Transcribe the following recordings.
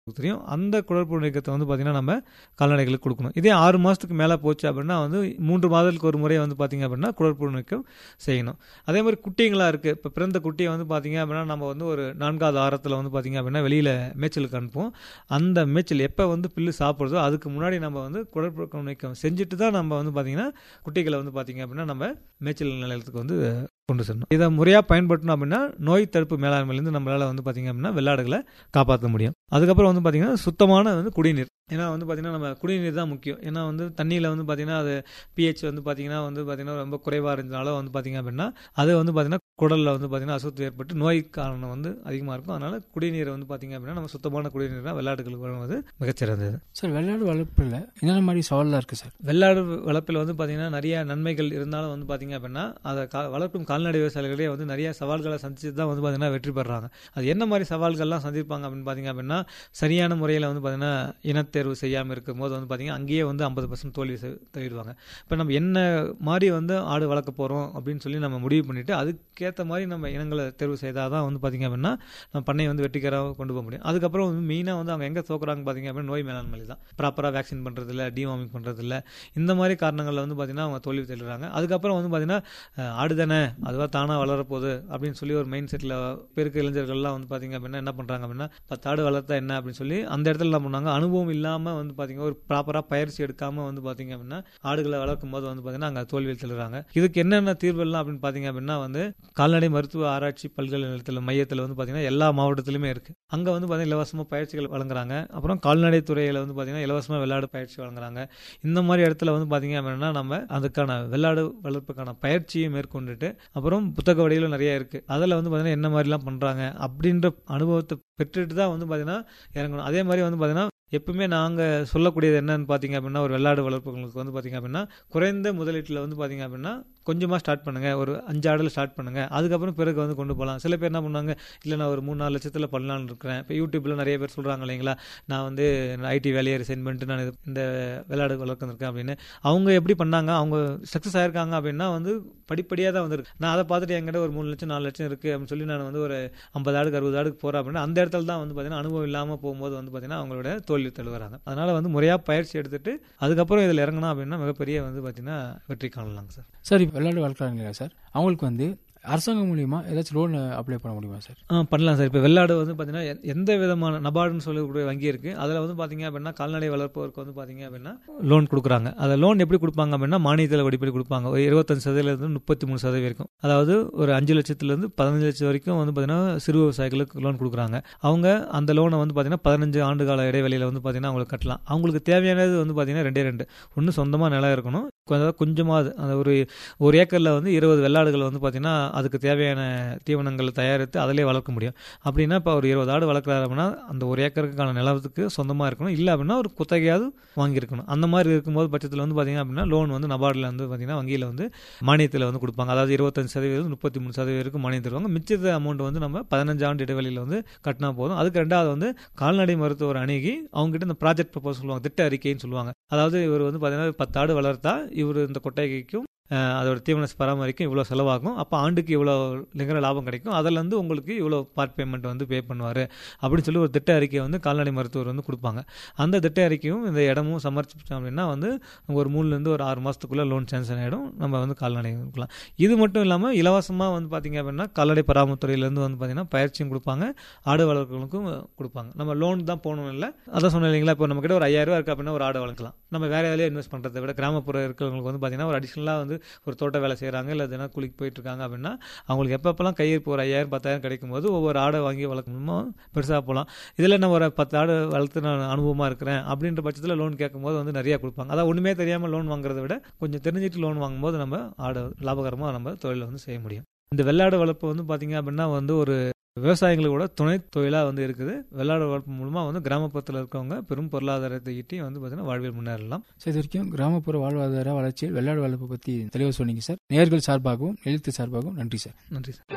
தெரியும் அந்த குடற்புழு நீக்கத்தை வந்து பார்த்தீங்கன்னா நம்ம கால்நடைகளுக்கு கொடுக்கணும் இதே ஆறு மாதத்துக்கு மேலே போச்சு அப்படின்னா வந்து மூன்று மாதத்துக்கு ஒரு முறை வந்து பார்த்தீங்க அப்படின்னா குடற்புழு நீக்கம் செய்யணும் அதே மாதிரி குட்டிங்களா இருக்குது இப்போ பிறந்த குட்டியை வந்து பார்த்தீங்க அப்படின்னா நம்ம வந்து ஒரு நான்காவது ஆரத்தில் வந்து பார்த்தீங்க அப்படின்னா வெளியில் மேய்ச்சலுக்கு அனுப்புவோம் அந்த மேய்ச்சல் எப்போ வந்து பில்லு சாப்பிட்றதோ அதுக்கு முன்னாடி நம்ம வந்து குடற்புழு நீக்கம் செஞ்சுட்டு தான் நம்ம வந்து பார்த்தீங்கன்னா குட்டிகளை வந்து பார்த்தீங்க அப்படின்னா நம்ம மேய்ச்சல் நிலையத்துக்கு வந்து கொண்டு செல்லணும் இதை முறையாக பயன்படுத்தணும் அப்படின்னா நோய் தடுப்பு மேலாண்மையிலேருந்து நம்மளால் வந்து பார்த்தீங்க அப்படின்னா வெள்ளாடுகளை காப்பாற்ற முடியும் அதுக்கப்புறம் வந்து பார்த்தீங்கன்னா சுத்தமான வந்து குடிநீர் ஏன்னா வந்து பார்த்தீங்கன்னா நம்ம குடிநீர் தான் முக்கியம் ஏன்னா வந்து தண்ணியில் வந்து பார்த்தீங்கன்னா அது பிஹெச் வந்து பார்த்தீங்கன்னா வந்து பார்த்தீங்கன்னா ரொம்ப குறைவாக இருந்தனால வந்து பார்த்தீங்க அப்படின்னா அது வந்து பார்த்தீங்கன்னா குடலில் வந்து பார்த்தீங்கன்னா அசுத்தம் ஏற்பட்டு நோய் காரணம் வந்து அதிகமாக இருக்கும் அதனால குடிநீரை வந்து பார்த்தீங்க அப்படின்னா நம்ம சுத்தமான குடிநீர் தான் வெள்ளாடுகளுக்கு வழங்குவது மிகச்சிறந்தது சார் வெள்ளாடு வளர்ப்பில் என்னென்ன மாதிரி சவால்லாம் இருக்குது சார் வெள்ளாடு வளர்ப்பில் வந்து பார்த்தீங்கன்னா நிறைய நன்மைகள் இருந்தாலும் வந்து பார்த்தீங்க அப்படின்னா அதை கா வளர்க்கும் கால்நடை விவசாயிகளே வந்து நிறைய சவால்களை சந்திச்சு தான் வந்து பார்த்தீங்கன்னா வெற்றி பெறாங்க அது என்ன மாதிரி சவால்கள்லாம் சந்திப்பாங்க அப்படின்னு பார்த்தீங்க அப்படின்னா சரியான முறையில் வந்து பார்த்தீங்கன்னா இனத்தேர்வு செய்யாமல் இருக்கும் போது வந்து பார்த்தீங்கன்னா அங்கேயே வந்து ஐம்பது பர்சன்ட் தோல்வி தள்ளிடுவாங்க இப்போ நம்ம என்ன மாதிரி வந்து ஆடு வளர்க்க போகிறோம் அப்படின்னு சொல்லி நம்ம முடிவு பண்ணிவிட்டு அதுக்கேற்ற மாதிரி நம்ம இனங்களை தேர்வு செய்தால் தான் வந்து பார்த்தீங்க அப்படின்னா நம்ம பண்ணையை வந்து வெற்றிகரமாக கொண்டு போக முடியும் அதுக்கப்புறம் வந்து மெயினாக வந்து அவங்க எங்கே தோக்குறாங்க பார்த்தீங்க அப்படின்னா நோய் மேலாண்மை தான் ப்ராப்பராக வேக்சின் பண்ணுறதில்ல டிவார்மிங் பண்ணுறதில்ல இந்த மாதிரி காரணங்களில் வந்து பார்த்தீங்கன்னா அவங்க தோல்வி தள்ளுறாங்க அதுக்கப்புறம் வந்து பார்த்தீங்கன்னா ஆடு தானே அதுவாக தானாக வளரப்போகுது அப்படின்னு சொல்லி ஒரு மைண்ட் செட்டில் பெருக்க இளைஞர்கள்லாம் வந்து பார்த்தீங்க அப்படின்னா என்ன பண்ணுறாங்க அப்படின்னா பத்து ஆடு வளர்த்தா என்ன அப்படின்னு சொல்லி அந்த இடத்துல என்ன பண்ணாங்க அனுபவம் இல்லாமல் வந்து பார்த்தீங்க ஒரு ப்ராப்பராக பயிற்சி எடுக்காமல் வந்து பார்த்தீங்க அப்படின்னா ஆடுகளை வளர்க்கும் போது வந்து பார்த்தீங்கன்னா அங்கே தோல்வியில் தள்ளுறாங்க இதுக்கு என்னென்ன தீர்வுலாம் அப்படின்னு பார்த்தீங்க அப்படின்னா வந்து கால்நடை மருத்துவ ஆராய்ச்சி பல்கலைக்கழகத்தில் மையத்தில் வந்து பார்த்தீங்கன்னா எல்லா மாவட்டத்திலுமே இருக்குது அங்கே வந்து பார்த்தீங்கன்னா இலவசமாக பயிற்சிகள் வழங்குறாங்க அப்புறம் கால்நடை துறையில் வந்து பார்த்தீங்கன்னா இலவசமாக வெள்ளாடு பயிற்சி வழங்குறாங்க இந்த மாதிரி இடத்துல வந்து பார்த்தீங்க அப்படின்னா நம்ம அதுக்கான வெள்ளாடு வளர்ப்புக்கான பயிற்சியை மேற்கொண்டுட்டு அப்புறம் புத்தக வடிவில் நிறைய இருக்குது அதில் வந்து பார்த்தீங்கன்னா என்ன மாதிரிலாம் பண்ணுறாங்க அப்படின்ற அனுபவத்தை பெற்றுட்டு தான் வந்து பார்த்தீங்கன்னா இறங்கணும் அதே மாதிரி வந்து பார்த்தீங்கன்னா எப்பவுமே நாங்கள் சொல்லக்கூடியது என்னன்னு பார்த்தீங்க அப்படின்னா ஒரு வெள்ளாடு வளர்ப்புகளுக்கு வந்து பார்த்தீங்க அப்படின்னா குறைந்த முதலீட்டில் வந்து பார்த்தீங்க அப்படின்னா கொஞ்சமாக ஸ்டார்ட் பண்ணுங்கள் ஒரு அஞ்சு ஆடில் ஸ்டார்ட் பண்ணுங்கள் அதுக்கப்புறம் பிறகு வந்து கொண்டு போகலாம் சில பேர் என்ன பண்ணுவாங்க இல்லை நான் ஒரு மூணு நாலு லட்சத்தில் பண்ணலான்னு இருக்கிறேன் இப்போ யூடியூப்பில் நிறைய பேர் சொல்கிறாங்க இல்லைங்களா நான் வந்து ஐடி வேலையை ரிசைன் பண்ணிட்டு நான் இந்த விளையாடு வளர்க்குறேன் அப்படின்னு அவங்க எப்படி பண்ணாங்க அவங்க சக்ஸஸ் ஆயிருக்காங்க அப்படின்னா வந்து படிப்படியாக தான் வந்திருக்கு நான் அதை பார்த்துட்டு என்கிட்ட ஒரு மூணு லட்சம் நாலு லட்சம் இருக்குது அப்படின்னு சொல்லி நான் வந்து ஒரு ஐம்பது ஆடுக்கு அறுபது ஆடுக்கு போகிறேன் அப்படின்னா அந்த இடத்துல தான் வந்து பார்த்தீங்கன்னா அனுபவம் இல்லாமல் போகும்போது வந்து பார்த்தீங்கன்னா அவங்களோட தோல்வி தழுவுறாங்க அதனால் வந்து முறையாக பயிற்சி எடுத்துட்டு அதுக்கப்புறம் இதில் இறங்கணும் அப்படின்னா மிகப்பெரிய வந்து பார்த்தீங்கன்னா வெற்றி காணலாங்க சார் சார் இப்போ வெள்ளாடு வளர்க்குறாங்க சார் அவங்களுக்கு வந்து அரசாங்கம் மூலியமா ஏதாச்சும் லோன் அப்ளை பண்ண முடியுமா சார் ஆ பண்ணலாம் சார் இப்போ வெள்ளாடு வந்து பார்த்தீங்கன்னா எ- எந்த விதமான நபார்டுன்னு சொல்லக்கூடிய வங்கி இருக்குது அதில் வந்து பார்த்தீங்க அப்படின்னா கால்நடை வளர்ப்பவருக்கு வந்து பார்த்தீங்க அப்படின்னா லோன் கொடுக்குறாங்க அதை லோன் எப்படி கொடுப்பாங்க அப்படின்னா மானியத்தில் வடிப்படி கொடுப்பாங்க ஒரு இருபத்தஞ்சு சதவீதம் முப்பத்தி மூணு சதவீதம் வரைக்கும் அதாவது ஒரு அஞ்சு லட்சத்துலேருந்து பதினஞ்சு லட்சம் வரைக்கும் வந்து பார்த்தீங்கன்னா சிறு விவசாயிகளுக்கு லோன் கொடுக்குறாங்க அவங்க அந்த லோனை வந்து பார்த்தீங்கன்னா பதினஞ்சு ஆண்டு கால இடைவெளியில் வந்து பார்த்தீங்கன்னா அவங்களுக்கு கட்டலாம் அவங்களுக்கு தேவையானது வந்து பார்த்தீங்கன்னா ரெண்டே ரெண்டு ஒன்று சொந்தமாக நிலம் இருக்கணும் அதாவது கொஞ்சமாவது அந்த ஒரு ஒரு ஏக்கரில் வந்து இருபது வெள்ளாடுகள் வந்து பார்த்தீங்கன்னா அதுக்கு தேவையான தீவனங்களை தயாரித்து அதிலே வளர்க்க முடியும் அப்படின்னா இப்போ ஒரு இருபது ஆடு வளர்க்குறாரு அப்படின்னா அந்த ஒரு ஏக்கருக்கான நிலத்துக்கு சொந்தமாக இருக்கணும் இல்லை அப்படின்னா ஒரு குத்தகையாவது வாங்கியிருக்கணும் அந்த மாதிரி இருக்கும்போது பட்சத்தில் வந்து பார்த்தீங்க அப்படின்னா லோன் வந்து நபார்டில் வந்து பார்த்தீங்கன்னா வங்கியில் வந்து மானியத்தில் வந்து கொடுப்பாங்க அதாவது இருபத்தஞ்சு சதவீதம் முப்பத்தி மூணு சதவீதம் வரைக்கும் மானியம் தருவாங்க மிச்சத்த அமௌண்ட் வந்து நம்ம பதினஞ்சு ஆண்டு இடைவெளியில் வந்து கட்டினா போதும் அதுக்கு ரெண்டாவது வந்து கால்நடை மருத்துவர் அணுகி அவங்ககிட்ட இந்த ப்ராஜெக்ட் ப்ரப்போஸ் சொல்லுவாங்க திட்ட அறிக்கைன்னு சொல்லுவாங்க அதாவது இவர் வந்து பார்த்தீங்கன்னா பத்து ஆடு வளர்த்தா இவர் இந்த கொட்டகைக்கும் அஹ், அதோட தீவன பராமரிக்கும் இவ்வளோ செலவாகும் அப்போ ஆண்டுக்கு இவ்வளோ நிகர லாபம் கிடைக்கும் அதிலேருந்து உங்களுக்கு இவ்வளோ பார்ட் பேமெண்ட் வந்து பே பண்ணுவார் அப்படின்னு சொல்லி ஒரு திட்ட அறிக்கையை வந்து கால்நடை மருத்துவர் வந்து கொடுப்பாங்க அந்த திட்ட அறிக்கையும் இந்த இடமும் சமர்ப்பிச்சோம் அப்படின்னா வந்து ஒரு மூணுலேருந்து ஒரு ஆறு மாதத்துக்குள்ளே லோன் சேங்ஷன் ஆகிடும் நம்ம வந்து கால்நடை கொடுக்கலாம் இது மட்டும் இல்லாமல் இலவசமாக வந்து பார்த்தீங்க அப்படின்னா கால்நடை பராமரித்துறையிலேருந்து வந்து பார்த்தீங்கன்னா பயிற்சியும் கொடுப்பாங்க ஆடு வளர்க்கறவங்களுக்கும் கொடுப்பாங்க நம்ம லோன் தான் போகணும் இல்லை அதான் சொன்னேன் இல்லைங்களா இப்போ நம்ம கிட்ட ஒரு ஐயாயிரம் ரூபா இருக்கு அப்படின்னா ஒரு ஆடு வளர்க்கலாம் நம்ம வேற வேலையை இன்வெஸ்ட் பண்ணுறதை விட கிராமப்புற இருக்கிறவங்களுக்கு வந்து பார்த்தீங்கன்னா ஒரு அடிஷனலாக வந்து ஒரு தோட்ட வேலை செய்கிறாங்க இல்லை எதனா கூலிக்கு போயிட்டு இருக்காங்க அப்படின்னா அவங்களுக்கு எப்பப்பெல்லாம் கையிருப்பு ஒரு ஐயாயிரம் பத்தாயிரம் கிடைக்கும் போது ஒவ்வொரு ஆடை வாங்கி வளர்க்கணுமோ பெருசாக போகலாம் இதில் நான் ஒரு பத்து ஆடு வளர்த்து நான் அனுபவமாக இருக்கிறேன் அப்படின்ற பட்சத்தில் லோன் கேட்கும்போது வந்து நிறையா கொடுப்பாங்க அதான் ஒன்றுமே தெரியாமல் லோன் வாங்குறதை விட கொஞ்சம் தெரிஞ்சுட்டு லோன் வாங்கும்போது நம்ம ஆடு லாபகரமாக நம்ம தொழிலை வந்து செய்ய முடியும் இந்த வெள்ளாடு வளர்ப்பு வந்து பார்த்தீங்க அப்படின்னா வந்து ஒரு விவசாயிகளோட துணை தொழிலாக வந்து இருக்குது வெள்ளாடு வளர்ப்பு மூலமாக வந்து கிராமப்புறத்தில் இருக்கவங்க பெரும் பொருளாதாரத்தை ஈட்டி வந்து பார்த்தீங்கன்னா வாழ்வில் முன்னேறலாம் சார் இது வரைக்கும் கிராமப்புற வாழ்வாதார வளர்ச்சியில் வெள்ளாடு வளர்ப்பு பற்றி தெளிவாக சொன்னீங்க சார் நேர்கள் சார்பாகவும் எழுத்து சார்பாகவும் நன்றி சார் நன்றி சார்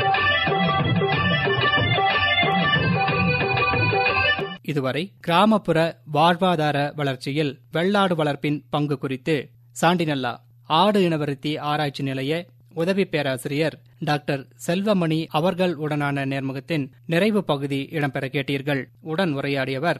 இதுவரை கிராமப்புற வாழ்வாதார வளர்ச்சியில் வெள்ளாடு வளர்ப்பின் பங்கு குறித்து சாண்டினல்லா ஆடு இனவருத்தி ஆராய்ச்சி நிலைய உதவி பேராசிரியர் டாக்டர் செல்வமணி அவர்கள் உடனான நேர்முகத்தின் நிறைவு பகுதி இடம்பெற கேட்டீர்கள் உடன் உரையாடியவர்